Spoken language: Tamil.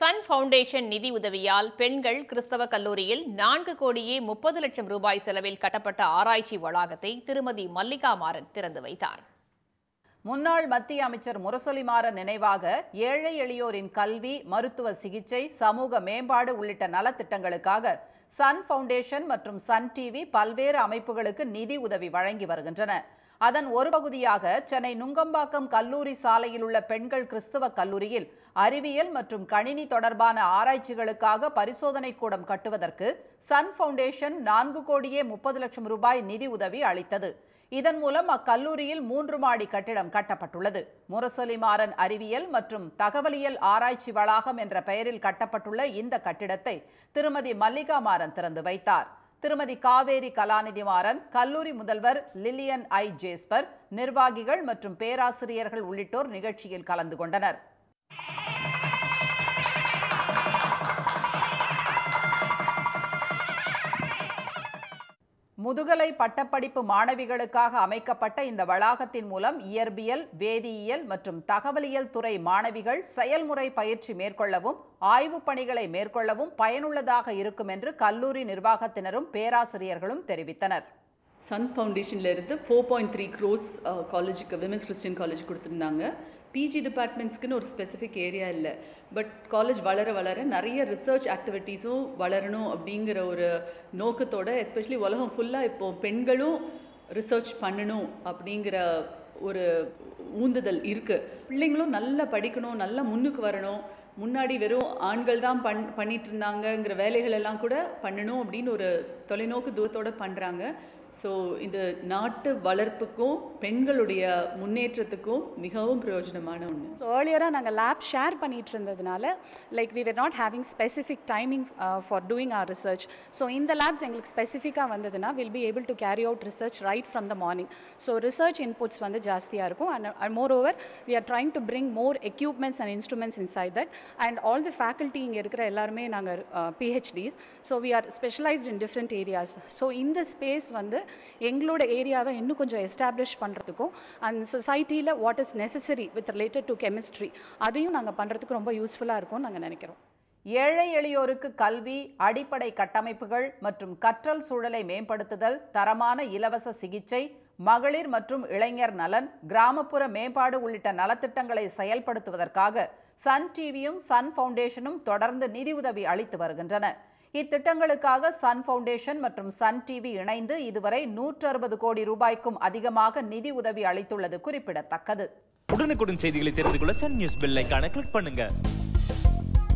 சன் ஃபவுண்டேஷன் நிதி உதவியால் பெண்கள் கிறிஸ்தவ கல்லூரியில் நான்கு கோடியே முப்பது லட்சம் ரூபாய் செலவில் கட்டப்பட்ட ஆராய்ச்சி வளாகத்தை திருமதி மல்லிகா மாறன் திறந்து வைத்தார் முன்னாள் மத்திய அமைச்சர் முரசொலிமாறன் நினைவாக ஏழை எளியோரின் கல்வி மருத்துவ சிகிச்சை சமூக மேம்பாடு உள்ளிட்ட நலத்திட்டங்களுக்காக சன் ஃபவுண்டேஷன் மற்றும் சன் டிவி பல்வேறு அமைப்புகளுக்கு நிதி உதவி வழங்கி வருகின்றன அதன் ஒரு பகுதியாக சென்னை நுங்கம்பாக்கம் கல்லூரி சாலையில் உள்ள பெண்கள் கிறிஸ்தவ கல்லூரியில் அறிவியல் மற்றும் கணினி தொடர்பான ஆராய்ச்சிகளுக்காக பரிசோதனை கூடம் கட்டுவதற்கு சன் ஃபவுண்டேஷன் நான்கு கோடியே முப்பது லட்சம் ரூபாய் நிதி உதவி அளித்தது இதன் மூலம் அக்கல்லூரியில் மூன்று மாடி கட்டிடம் கட்டப்பட்டுள்ளது முரசொலிமாறன் அறிவியல் மற்றும் தகவலியல் ஆராய்ச்சி வளாகம் என்ற பெயரில் கட்டப்பட்டுள்ள இந்த கட்டிடத்தை திருமதி மல்லிகா மாறன் திறந்து வைத்தார் திருமதி காவேரி கலாநிதி மாறன் கல்லூரி முதல்வர் லில்லியன் ஐ ஜேஸ்பர் நிர்வாகிகள் மற்றும் பேராசிரியர்கள் உள்ளிட்டோர் நிகழ்ச்சியில் கலந்து கொண்டனர் முதுகலை பட்டப்படிப்பு மாணவிகளுக்காக அமைக்கப்பட்ட இந்த வளாகத்தின் மூலம் இயற்பியல் வேதியியல் மற்றும் தகவலியல் துறை மாணவிகள் செயல்முறை பயிற்சி மேற்கொள்ளவும் ஆய்வுப் பணிகளை மேற்கொள்ளவும் பயனுள்ளதாக இருக்கும் என்று கல்லூரி நிர்வாகத்தினரும் பேராசிரியர்களும் தெரிவித்தனர் சன் ஃபவுண்டேஷன்ல இருந்து ஃபோர் பாயிண்ட் த்ரீ க்ரோஸ் காலேஜுக்கு விமென்ஸ் கிறிஸ்டியன் காலேஜ் கொடுத்துருந்தாங்க பிஜி டிபார்ட்மெண்ட்ஸ்க்குன்னு ஒரு ஸ்பெசிஃபிக் ஏரியா இல்லை பட் காலேஜ் வளர வளர நிறைய ரிசர்ச் ஆக்டிவிட்டீஸும் வளரணும் அப்படிங்கிற ஒரு நோக்கத்தோட எஸ்பெஷலி உலகம் ஃபுல்லாக இப்போ பெண்களும் ரிசர்ச் பண்ணணும் அப்படிங்கிற ஒரு ஊந்துதல் இருக்குது பிள்ளைங்களும் நல்லா படிக்கணும் நல்லா முன்னுக்கு வரணும் முன்னாடி வெறும் ஆண்கள் தான் பண் பண்ணிட்டு இருந்தாங்கங்கிற வேலைகள் எல்லாம் கூட பண்ணணும் அப்படின்னு ஒரு தொலைநோக்கு தூரத்தோட பண்ணுறாங்க ஸோ இந்த நாட்டு வளர்ப்புக்கும் பெண்களுடைய முன்னேற்றத்துக்கும் மிகவும் பிரயோஜனமான ஒன்று ஸோ ஏர்லியராக நாங்கள் லேப் ஷேர் பண்ணிட்டு இருந்ததுனால like we were not having specific timing for doing our research so இந்த லேப்ஸ் எங்களுக்கு ஸ்பெசிஃபிக்காக வந்ததுன்னா will be able to carry out research right from the morning so research inputs வந்து ஜாஸ்தியாக இருக்கும் and more over we are trying to bring more equipments and instruments inside that and all the faculty இங்கே இருக்கிற எல்லாருமே நாங்கள் PhDs so we are specialised in different areas so இந்த ஸ்பேஸ் வந்து எங்களோட ஏரியாவை இன்னும் கொஞ்சம் எஸ்டாப்ளிஷ் பண்ணுறதுக்கும் அண்ட் சொசைட்டியில் what is necessary with related to chemistry அதையும் நாங்கள் பண்ணுறதுக்கு ரொம்ப யூஸ்ஃபுல்லாக இருக்கும்னு நாங்கள் நினைக்கிறோம் ஏழை எளியோருக்கு கல்வி அடிப்படை கட்டமைப்புகள் மற்றும் கற்றல் சூழலை மேம்படுத்துதல் தரமான இலவச சிகிச்சை மகளிர் மற்றும் இளைஞர் நலன் கிராமப்புற மேம்பாடு உள்ளிட்ட நலத்திட்டங்களை செயல்படுத்துவதற்காக சன் டிவியும் சன் ஃபவுண்டேஷனும் தொடர்ந்து நிதியுதவி அளித்து வருகின்றன இத்திட்டங்களுக்காக சன் ஃபவுண்டேஷன் மற்றும் சன் டிவி இணைந்து இதுவரை நூற்று அறுபது கோடி ரூபாய்க்கும் அதிகமாக நிதி உதவி அளித்துள்ளது குறிப்பிடத்தக்கது உடனுக்குடன் செய்திகளை தெரிந்து கொள்ள சன் நியூஸ் பெல் ஐகானை கிளிக் பண்ணுங்க